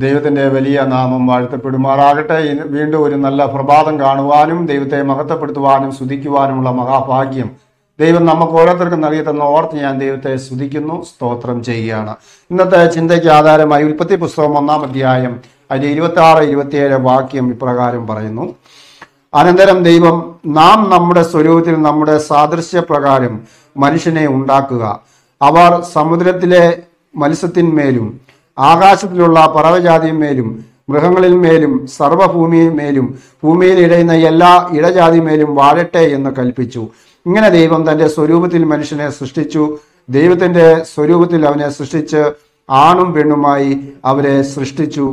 ദൈവത്തിന്റെ വലിയ നാമം വാഴ്ത്തപ്പെടുമാറാകട്ടെ ഇന്ന് വീണ്ടും ഒരു നല്ല പ്രഭാതം കാണുവാനും ദൈവത്തെ മഹത്വപ്പെടുത്തുവാനും സ്തുതിക്കുവാനുമുള്ള മഹാഭാഗ്യം ദൈവം നമുക്ക് ഓരോരുത്തർക്കും നൽകി തന്ന ഓർത്ത് ഞാൻ ദൈവത്തെ സ്തുതിക്കുന്നു സ്തോത്രം ചെയ്യുകയാണ് ഇന്നത്തെ ചിന്തയ്ക്ക് ആധാരമായി ഉൽപ്പത്തി പുസ്തകം ഒന്നാം അധ്യായം അതിന്റെ ഇരുപത്തി ആറ് ഇരുപത്തിയേഴ് വാക്യം ഇപ്രകാരം പറയുന്നു അനന്തരം ദൈവം നാം നമ്മുടെ സ്വരൂപത്തിൽ നമ്മുടെ സാദൃശ്യപ്രകാരം മനുഷ്യനെ ഉണ്ടാക്കുക അവർ സമുദ്രത്തിലെ മത്സ്യത്തിന്മേലും ആകാശത്തിലുള്ള പറവജാതിന്മേലും മൃഗങ്ങളിന്മേലും സർവ്വഭൂമിയിന്മേലും ഭൂമിയിൽ ഇടയുന്ന എല്ലാ ഇടജാതിമേലും വാഴട്ടെ എന്ന് കൽപ്പിച്ചു ഇങ്ങനെ ദൈവം തന്റെ സ്വരൂപത്തിൽ മനുഷ്യനെ സൃഷ്ടിച്ചു ദൈവത്തിന്റെ സ്വരൂപത്തിൽ അവനെ സൃഷ്ടിച്ച് ആണും പെണ്ണുമായി അവരെ സൃഷ്ടിച്ചു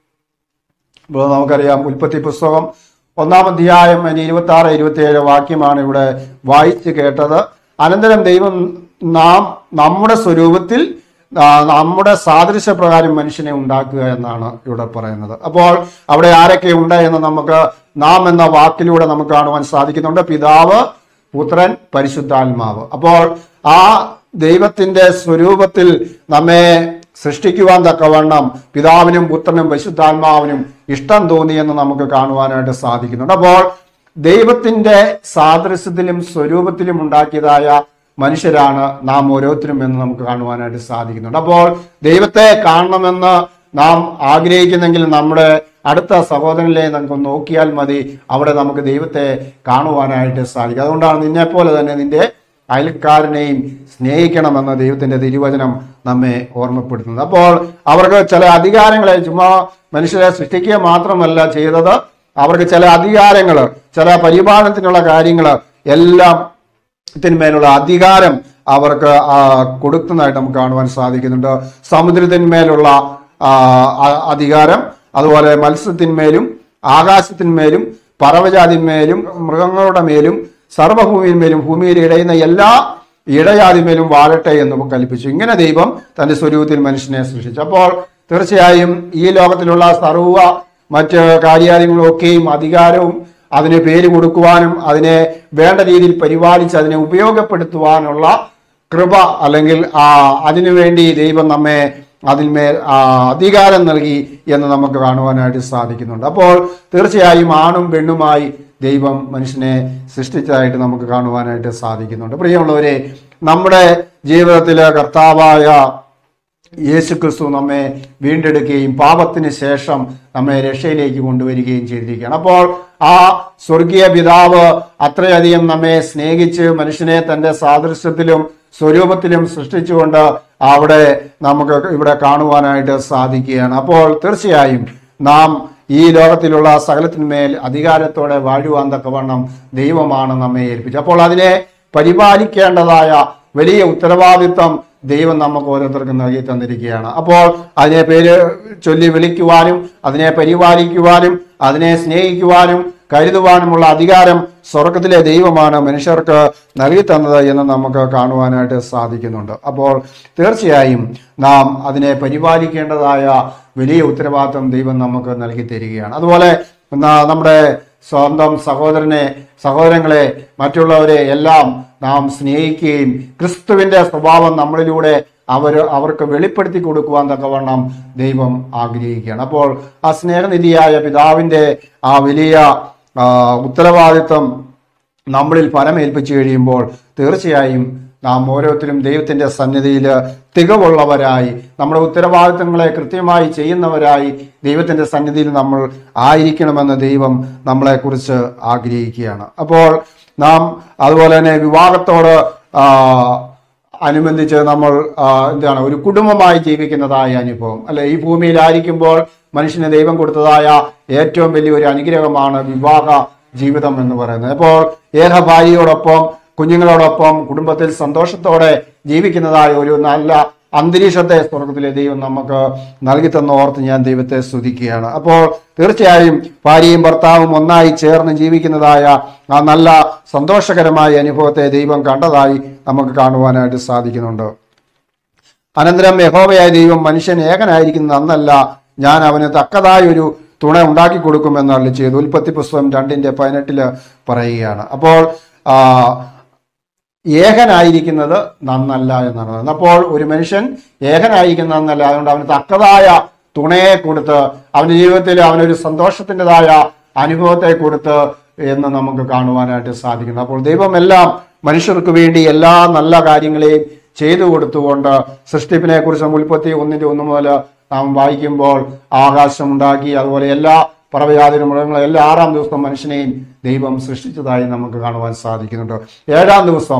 ഇപ്പോൾ നമുക്കറിയാം ഉൽപ്പത്തി പുസ്തകം ഒന്നാം അധ്യായം അതിന് ഇരുപത്തി ആറ് ഇരുപത്തി ഏഴ് വാക്യമാണ് ഇവിടെ വായിച്ചു കേട്ടത് അനന്തരം ദൈവം നാം നമ്മുടെ സ്വരൂപത്തിൽ ആ, നമ്മുടെ സാദൃശ്യപ്രകാരം മനുഷ്യനെ ഉണ്ടാക്കുക എന്നാണ് ഇവിടെ പറയുന്നത് അപ്പോൾ അവിടെ ആരൊക്കെ ഉണ്ട് എന്ന് നമുക്ക് നാം എന്ന വാക്കിലൂടെ നമുക്ക് കാണുവാൻ സാധിക്കുന്നുണ്ട് പിതാവ് പുത്രൻ പരിശുദ്ധാത്മാവ് അപ്പോൾ ആ ദൈവത്തിന്റെ സ്വരൂപത്തിൽ നമ്മെ സൃഷ്ടിക്കുവാൻ തക്കവണ്ണം പിതാവിനും പുത്രനും പരിശുദ്ധാത്മാവിനും ഇഷ്ടം തോന്നിയെന്ന് നമുക്ക് കാണുവാനായിട്ട് സാധിക്കുന്നുണ്ട് അപ്പോൾ ദൈവത്തിന്റെ സാദൃശ്യത്തിലും സ്വരൂപത്തിലും ഉണ്ടാക്കിയതായ മനുഷ്യരാണ് നാം ഓരോരുത്തരും എന്ന് നമുക്ക് കാണുവാനായിട്ട് സാധിക്കുന്നുണ്ട് അപ്പോൾ ദൈവത്തെ കാണണമെന്ന് നാം ആഗ്രഹിക്കുന്നെങ്കിൽ നമ്മുടെ അടുത്ത സഹോദരനിലെ നമുക്ക് നോക്കിയാൽ മതി അവിടെ നമുക്ക് ദൈവത്തെ കാണുവാനായിട്ട് സാധിക്കും അതുകൊണ്ടാണ് നിന്നെ പോലെ തന്നെ നിന്റെ അയൽക്കാരനെയും സ്നേഹിക്കണമെന്ന് ദൈവത്തിന്റെ തിരുവചനം നമ്മെ ഓർമ്മപ്പെടുത്തുന്നത് അപ്പോൾ അവർക്ക് ചില അധികാരങ്ങളെ ചുമ്മാ മനുഷ്യരെ സൃഷ്ടിക്കുക മാത്രമല്ല ചെയ്തത് അവർക്ക് ചില അധികാരങ്ങൾ ചില പരിപാലനത്തിനുള്ള കാര്യങ്ങൾ എല്ലാം ത്തിന്മേലുള്ള അധികാരം അവർക്ക് ആ, കൊടുക്കുന്നതായിട്ട് നമുക്ക് കാണുവാൻ സാധിക്കുന്നുണ്ട് സമുദ്രത്തിന്മേലുള്ള ആ, അ- അധികാരം അതുപോലെ മത്സ്യത്തിന്മേലും ആകാശത്തിന്മേലും പറവജാതിന്മേലും മൃഗങ്ങളുടെ മേലും സർവ്വഭൂമിയിന്മേലും ഭൂമിയിൽ ഇടയുന്ന എല്ലാ ഇടജാതിമേലും വാഴട്ടെ എന്ന് കൽപ്പിച്ചു ഇങ്ങനെ ദൈവം തന്റെ സ്വരൂപത്തിൽ മനുഷ്യനെ സൃഷ്ടിച്ചു അപ്പോൾ തീർച്ചയായും ഈ ലോകത്തിലുള്ള സർവ്വ മറ്റ് കാര്യാലയങ്ങളൊക്കെയും അധികാരവും അതിന് പേര് കൊടുക്കുവാനും അതിനെ വേണ്ട രീതിയിൽ പരിപാലിച്ച് അതിനെ ഉപയോഗപ്പെടുത്തുവാനുള്ള കൃപ അല്ലെങ്കിൽ ആ അതിനുവേണ്ടി ദൈവം നമ്മെ അതിന്മേൽ ആ, അധികാരം നൽകി എന്ന് നമുക്ക് കാണുവാനായിട്ട് സാധിക്കുന്നുണ്ട് അപ്പോൾ തീർച്ചയായും ആണും പെണ്ണുമായി ദൈവം മനുഷ്യനെ സൃഷ്ടിച്ചതായിട്ട് നമുക്ക് കാണുവാനായിട്ട് സാധിക്കുന്നുണ്ട് പ്രിയമുള്ളവരെ നമ്മുടെ ജീവിതത്തിലെ കർത്താവായ യേശു ക്രിസ്തു നമ്മെ വീണ്ടെടുക്കുകയും പാപത്തിന് ശേഷം നമ്മെ രക്ഷയിലേക്ക് കൊണ്ടുവരികയും ചെയ്തിരിക്കുകയാണ് അപ്പോൾ ആ സ്വർഗീയ പിതാവ് അത്രയധികം നമ്മെ സ്നേഹിച്ച് മനുഷ്യനെ തന്റെ സാദൃശ്യത്തിലും സ്വരൂപത്തിലും സൃഷ്ടിച്ചുകൊണ്ട് അവിടെ നമുക്ക് ഇവിടെ കാണുവാനായിട്ട് സാധിക്കുകയാണ് അപ്പോൾ തീർച്ചയായും നാം ഈ ലോകത്തിലുള്ള സകലത്തിന്മേൽ അധികാരത്തോടെ വാഴുവാൻ തക്കവണ്ണം ദൈവമാണ് നമ്മെ ഏൽപ്പിച്ചത് അപ്പോൾ അതിനെ പരിപാലിക്കേണ്ടതായ വലിയ ഉത്തരവാദിത്വം ദൈവം നമുക്ക് ഓരോരുത്തർക്കും നൽകി തന്നിരിക്കുകയാണ് അപ്പോൾ അതിനെ പേര് ചൊല്ലി വിളിക്കുവാനും അതിനെ പരിപാലിക്കുവാനും അതിനെ സ്നേഹിക്കുവാനും കരുതുവാനുമുള്ള അധികാരം സ്വർഗത്തിലെ ദൈവമാണ് മനുഷ്യർക്ക് നൽകി തന്നത് എന്ന് നമുക്ക് കാണുവാനായിട്ട് സാധിക്കുന്നുണ്ട് അപ്പോൾ തീർച്ചയായും നാം അതിനെ പരിപാലിക്കേണ്ടതായ വലിയ ഉത്തരവാദിത്വം ദൈവം നമുക്ക് നൽകി തരികയാണ് അതുപോലെ ന- നമ്മുടെ സ്വന്തം സഹോദരനെ സഹോദരങ്ങളെ മറ്റുള്ളവരെ എല്ലാം നാം സ്നേഹിക്കുകയും ക്രിസ്തുവിന്റെ സ്വഭാവം നമ്മളിലൂടെ അവർ അവർക്ക് വെളിപ്പെടുത്തി കൊടുക്കുവാൻ തക്കവണ്ണം ദൈവം ആഗ്രഹിക്കുകയാണ് അപ്പോൾ ആ സ്നേഹനിധിയായ പിതാവിന്റെ ആ വലിയ ആ, ഉത്തരവാദിത്വം നമ്മളിൽ ഫലമേൽപ്പിച്ചു കഴിയുമ്പോൾ തീർച്ചയായും നാം ഓരോരുത്തരും ദൈവത്തിന്റെ സന്നിധിയിൽ തികവുള്ളവരായി നമ്മുടെ ഉത്തരവാദിത്തങ്ങളെ കൃത്യമായി ചെയ്യുന്നവരായി ദൈവത്തിന്റെ സന്നിധിയിൽ നമ്മൾ ആയിരിക്കണമെന്ന് ദൈവം നമ്മളെക്കുറിച്ച് ആഗ്രഹിക്കുകയാണ് അപ്പോൾ നാം അതുപോലെ തന്നെ വിവാഹത്തോട് ആ, അനുബന്ധിച്ച് നമ്മൾ ആ, എന്താണ് ഒരു കുടുംബമായി ജീവിക്കുന്നതായ അനുഭവം അല്ലെ ഈ ഭൂമിയിലായിരിക്കുമ്പോൾ മനുഷ്യന് ദൈവം കൊടുത്തതായ ഏറ്റവും വലിയ ഒരു അനുഗ്രഹമാണ് വിവാഹ ജീവിതം എന്ന് പറയുന്നത് അപ്പോൾ ഏക ഭാര്യയോടൊപ്പം കുഞ്ഞുങ്ങളോടൊപ്പം കുടുംബത്തിൽ സന്തോഷത്തോടെ ജീവിക്കുന്നതായ ഒരു നല്ല അന്തരീക്ഷത്തെ സ്വർഗത്തിലെ ദൈവം നമുക്ക് നൽകി തന്ന ഓർത്ത് ഞാൻ ദൈവത്തെ സ്തുതിക്കുകയാണ് അപ്പോൾ തീർച്ചയായും ഭാര്യയും ഭർത്താവും ഒന്നായി ചേർന്ന് ജീവിക്കുന്നതായ ആ നല്ല സന്തോഷകരമായ അനുഭവത്തെ ദൈവം കണ്ടതായി നമുക്ക് കാണുവാനായിട്ട് സാധിക്കുന്നുണ്ട് അനന്തരം യഹോവയായ ദൈവം മനുഷ്യൻ ഏകനായിരിക്കുന്ന അന്നല്ല ഞാൻ അവന് തക്കതായ ഒരു തുണ ഉണ്ടാക്കി കൊടുക്കുമെന്ന് അള്ളി ചെയ്തു ഉൽപ്പത്തി പുസ്തകം രണ്ടിന്റെ പതിനെട്ടില് പറയുകയാണ് അപ്പോൾ ആ, ഏകനായിരിക്കുന്നത് നന്നല്ല എന്നാണ് പറയുന്നത് അപ്പോൾ ഒരു മനുഷ്യൻ ഏകനായിരിക്കുന്ന നന്നല്ല അതുകൊണ്ട് അവന് തക്കതായ തുണയെ കൊടുത്ത് അവന്റെ ജീവിതത്തിൽ അവനൊരു സന്തോഷത്തിൻ്റെതായ അനുഭവത്തെ കൊടുത്ത് എന്ന് നമുക്ക് കാണുവാനായിട്ട് സാധിക്കുന്നു അപ്പോൾ ദൈവമെല്ലാം മനുഷ്യർക്ക് വേണ്ടി എല്ലാ നല്ല കാര്യങ്ങളെയും ചെയ്തു കൊടുത്തുകൊണ്ട് സൃഷ്ടിപ്പിനെ കുറിച്ച് ഉൽപ്പത്തി ഒന്നിന്റെ ഒന്ന് മുതൽ നാം വായിക്കുമ്പോൾ ആകാശം ഉണ്ടാക്കി അതുപോലെ എല്ലാ പറവയാതിരും മൃഗങ്ങളെ എല്ലാ ആറാം ദിവസം മനുഷ്യനെയും ദൈവം സൃഷ്ടിച്ചതായി നമുക്ക് കാണുവാൻ സാധിക്കുന്നുണ്ട് ഏഴാം ദിവസം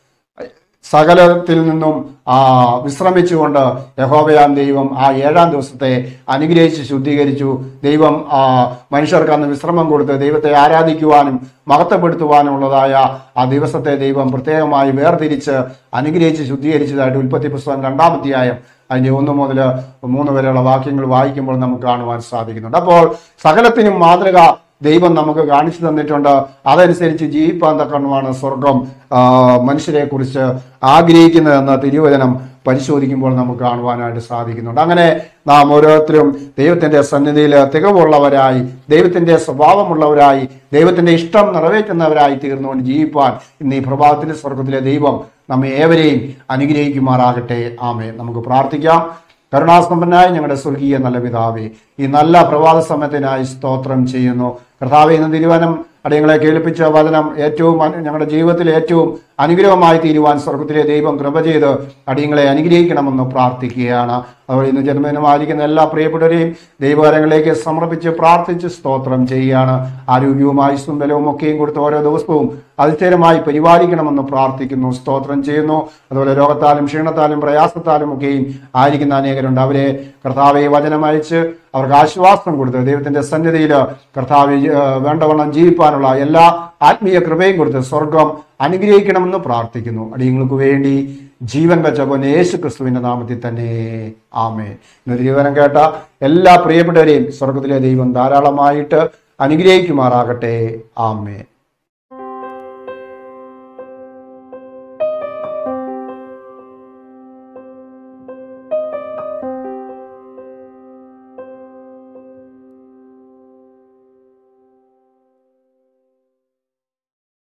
സകലത്തിൽ നിന്നും ആ വിശ്രമിച്ചുകൊണ്ട് യഹോബയാം ദൈവം ആ ഏഴാം ദിവസത്തെ അനുഗ്രഹിച്ച് ശുദ്ധീകരിച്ചു ദൈവം ആ മനുഷ്യർക്ക് അന്ന് വിശ്രമം കൊടുത്ത് ദൈവത്തെ ആരാധിക്കുവാനും മഹത്വപ്പെടുത്തുവാനുള്ളതായ ആ ദിവസത്തെ ദൈവം പ്രത്യേകമായി വേർതിരിച്ച് അനുഗ്രഹിച്ച് ശുദ്ധീകരിച്ചതായിട്ട് ഉൽപ്പത്തി പുസ്തകം രണ്ടാമധ്യായം അതിന്റെ ഒന്ന് മുതൽ മൂന്ന് വരെയുള്ള വാക്യങ്ങൾ വായിക്കുമ്പോൾ നമുക്ക് കാണുവാൻ സാധിക്കുന്നുണ്ട് അപ്പോൾ സകലത്തിനും മാതൃക ദൈവം നമുക്ക് കാണിച്ചു തന്നിട്ടുണ്ട് അതനുസരിച്ച് ജീവിപ്പാൻ തക്കണമാണ് സ്വർഗം ആ, മനുഷ്യരെ കുറിച്ച് ആഗ്രഹിക്കുന്നതെന്ന് തിരുവചനം പരിശോധിക്കുമ്പോൾ നമുക്ക് കാണുവാനായിട്ട് സാധിക്കുന്നുണ്ട് അങ്ങനെ നാം ഓരോരുത്തരും ദൈവത്തിന്റെ സന്നിധിയിൽ തികവുള്ളവരായി ദൈവത്തിന്റെ സ്വഭാവമുള്ളവരായി ദൈവത്തിന്റെ ഇഷ്ടം നിറവേറ്റുന്നവരായി തീർന്നുകൊണ്ട് ജീവിപ്പാൻ ഇന്ന് ഈ പ്രഭാതത്തിന്റെ സ്വർഗത്തിലെ ദൈവം നമ്മെ ഏവരെയും അനുഗ്രഹിക്കുമാറാകട്ടെ ആമേ നമുക്ക് പ്രാർത്ഥിക്കാം കരുണാസമ്പന്നായ ഞങ്ങളുടെ സ്വർഗീയ നല്ല പിതാവേ ഈ നല്ല പ്രഭാത സമയത്തിനായി സ്തോത്രം ചെയ്യുന്നു കർത്താവെ ഇന്ന് തിരുവനം അടിയങ്ങളെ കേൾപ്പിച്ച വചനം ഏറ്റവും അനു- ഞങ്ങളുടെ ജീവിതത്തിൽ ഏറ്റവും അനുഗ്രഹമായി തീരുവാൻ സ്വർഗത്തിലെ ദൈവം കൃപ ചെയ്ത് അടിയങ്ങളെ അനുഗ്രഹിക്കണമെന്ന് പ്രാർത്ഥിക്കുകയാണ് അതുപോലെ ഇന്ന് ജന്മദിനമായിരിക്കുന്ന എല്ലാ പ്രിയപ്പെട്ടവരെയും ദൈവകരങ്ങളിലേക്ക് സമർപ്പിച്ച് പ്രാർത്ഥിച്ച് സ്തോത്രം ചെയ്യുകയാണ് ആരോഗ്യവും ആയുസ്സും ബലവും ഒക്കെയും കൊടുത്ത് ഓരോ ദിവസവും അതിസ്ഥിരമായി പരിപാലിക്കണമെന്ന് പ്രാർത്ഥിക്കുന്നു സ്തോത്രം ചെയ്യുന്നു അതുപോലെ രോഗത്താലും ക്ഷീണത്താലും പ്രയാസത്താലും ഒക്കെയും ആയിരിക്കുന്ന അനേകരുണ്ട് അവരെ കർത്താവെ വചനം അയച്ച് അവർക്ക് ആശ്വാസം കൊടുത്ത് ദൈവത്തിന്റെ സന്നിധിയിൽ കർത്താവ് വേണ്ടവണ്ണം ജീവിപ്പാനുള്ള എല്ലാ ആത്മീയ കൃപയും കൊടുത്ത് സ്വർഗം അനുഗ്രഹിക്കണമെന്ന് പ്രാർത്ഥിക്കുന്നു അടിയങ്ങൾക്ക് വേണ്ടി ജീവൻ വെച്ച പോലെ യേശു ക്രിസ്തുവിന്റെ നാമത്തിൽ തന്നെ ആമേ ഇന്ന് തിരുവനം കേട്ട എല്ലാ പ്രിയപ്പെട്ടവരെയും സ്വർഗത്തിലെ ദൈവം ധാരാളമായിട്ട് അനുഗ്രഹിക്കുമാറാകട്ടെ ആമേ